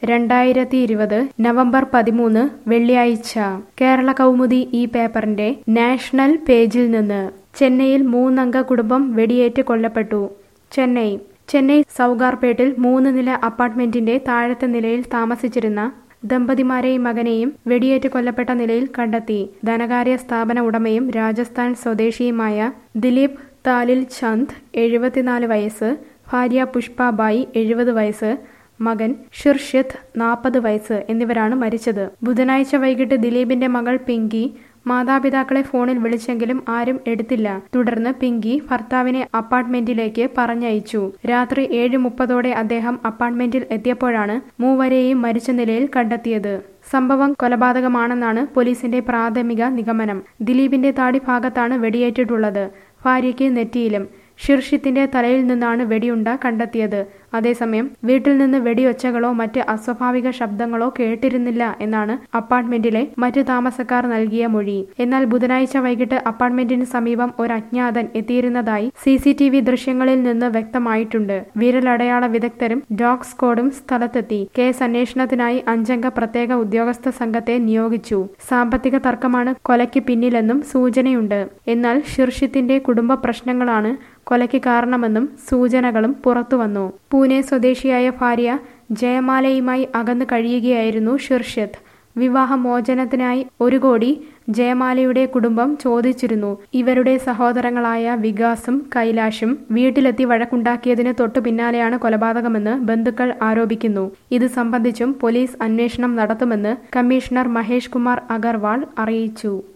രണ്ടായിരത്തി ഇരുപത് നവംബർ പതിമൂന്ന് വെള്ളിയാഴ്ച കേരള കൗമുദി ഈ പേപ്പറിന്റെ നാഷണൽ പേജിൽ നിന്ന് ചെന്നൈയിൽ മൂന്നംഗ കുടുംബം വെടിയേറ്റ് കൊല്ലപ്പെട്ടു ചെന്നൈ ചെന്നൈ സൗഗാർപേട്ടിൽ മൂന്ന് നില അപ്പാർട്ട്മെന്റിന്റെ താഴത്തെ നിലയിൽ താമസിച്ചിരുന്ന ദമ്പതിമാരെയും മകനെയും വെടിയേറ്റ് കൊല്ലപ്പെട്ട നിലയിൽ കണ്ടെത്തി ധനകാര്യ സ്ഥാപന ഉടമയും രാജസ്ഥാൻ സ്വദേശിയുമായ ദിലീപ് താലിൽ ചന്ദ് എഴുപത്തിനാല് വയസ്സ് ഭാര്യ പുഷ്പാബായി എഴുപത് വയസ്സ് മകൻ ഷിർഷിത്ത് നാൽപ്പത് വയസ്സ് എന്നിവരാണ് മരിച്ചത് ബുധനാഴ്ച വൈകിട്ട് ദിലീപിന്റെ മകൾ പിങ്കി മാതാപിതാക്കളെ ഫോണിൽ വിളിച്ചെങ്കിലും ആരും എടുത്തില്ല തുടർന്ന് പിങ്കി ഭർത്താവിനെ അപ്പാർട്ട്മെന്റിലേക്ക് പറഞ്ഞയച്ചു രാത്രി ഏഴ് മുപ്പതോടെ അദ്ദേഹം അപ്പാർട്ട്മെന്റിൽ എത്തിയപ്പോഴാണ് മൂവരെയും മരിച്ച നിലയിൽ കണ്ടെത്തിയത് സംഭവം കൊലപാതകമാണെന്നാണ് പോലീസിന്റെ പ്രാഥമിക നിഗമനം ദിലീപിന്റെ താടി ഭാഗത്താണ് വെടിയേറ്റിട്ടുള്ളത് ഭാര്യയ്ക്ക് നെറ്റിയിലും ഷിർഷിത്തിന്റെ തലയിൽ നിന്നാണ് വെടിയുണ്ട കണ്ടെത്തിയത് അതേസമയം വീട്ടിൽ നിന്ന് വെടിയൊച്ചകളോ മറ്റ് അസ്വാഭാവിക ശബ്ദങ്ങളോ കേട്ടിരുന്നില്ല എന്നാണ് അപ്പാർട്ട്മെന്റിലെ മറ്റ് താമസക്കാർ നൽകിയ മൊഴി എന്നാൽ ബുധനാഴ്ച വൈകിട്ട് അപ്പാർട്ട്മെന്റിന് സമീപം ഒരു അജ്ഞാതൻ എത്തിയിരുന്നതായി സി സി ടി വി ദൃശ്യങ്ങളിൽ നിന്ന് വ്യക്തമായിട്ടുണ്ട് വിരലടയാള വിദഗ്ധരും ഡോഗ് സ്ക്വാഡും സ്ഥലത്തെത്തി കേസ് അന്വേഷണത്തിനായി അഞ്ചംഗ പ്രത്യേക ഉദ്യോഗസ്ഥ സംഘത്തെ നിയോഗിച്ചു സാമ്പത്തിക തർക്കമാണ് കൊലയ്ക്ക് പിന്നിലെന്നും സൂചനയുണ്ട് എന്നാൽ ഷിർഷിത്തിന്റെ കുടുംബ പ്രശ്നങ്ങളാണ് കൊലയ്ക്ക് കാരണമെന്നും സൂചനകളും പുറത്തുവന്നു പൂനെ സ്വദേശിയായ ഭാര്യ ജയമാലയുമായി അകന്നു കഴിയുകയായിരുന്നു ഷിർഷത്ത് വിവാഹമോചനത്തിനായി ഒരു കോടി ജയമാലയുടെ കുടുംബം ചോദിച്ചിരുന്നു ഇവരുടെ സഹോദരങ്ങളായ വികാസും കൈലാഷും വീട്ടിലെത്തി വഴക്കുണ്ടാക്കിയതിന് തൊട്ടു പിന്നാലെയാണ് കൊലപാതകമെന്ന് ബന്ധുക്കൾ ആരോപിക്കുന്നു ഇത് സംബന്ധിച്ചും പോലീസ് അന്വേഷണം നടത്തുമെന്ന് കമ്മീഷണർ മഹേഷ് കുമാർ അഗർവാൾ അറിയിച്ചു